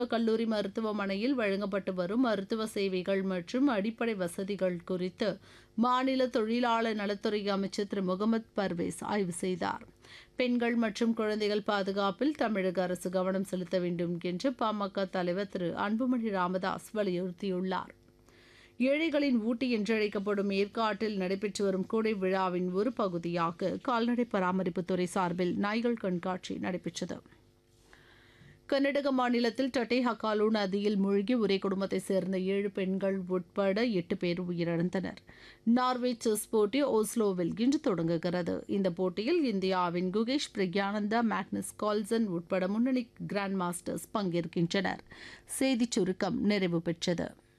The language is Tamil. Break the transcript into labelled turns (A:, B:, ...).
A: கல்லூரி மருத்துவமனையில் வழங்கப்பட்டு வரும் மருத்துவ சேவைகள் மற்றும் அடிப்படை வசதிகள் குறித்து மாநில தொழிலாளர் நலத்துறை அமைச்சர் திரு முகமது பர்வேஸ் ஆய்வு செய்தார் பெண்கள் மற்றும் குழந்தைகள் பாதுகாப்பில் தமிழக அரசு கவனம் செலுத்த வேண்டும் என்று பாமக தலைவர் திரு அன்புமணி ராமதாஸ் வலியுறுத்தியுள்ளார் ஏழைகளின் ஊட்டி என்றழைக்கப்படும் ஏற்காட்டில் நடைபெற்று வரும் கூடை விழாவின் ஒரு பகுதியாக கால்நடை பராமரிப்புத்துறை சார்பில் நாய்கள் கண்காட்சி நடைபெற்றது கர்நாடக மாநிலத்தில் டட்டேஹக்காலு நதியில் மூழ்கி ஒரே குடும்பத்தைச் சேர்ந்த ஏழு பெண்கள் உட்பட எட்டு பேர் உயிரிழந்தனர் நார்வே செஸ் போட்டி ஓஸ்லோவில் இன்று தொடங்குகிறது இந்த போட்டியில் இந்தியாவின் குகேஷ் பிரக்யானந்தா மேக்னஸ் கால்சன் உட்பட முன்னணி கிராண்ட் மாஸ்டர்ஸ் பங்கேற்கின்றனர் செய்திச் சுருக்கம் நிறைவு பெற்றது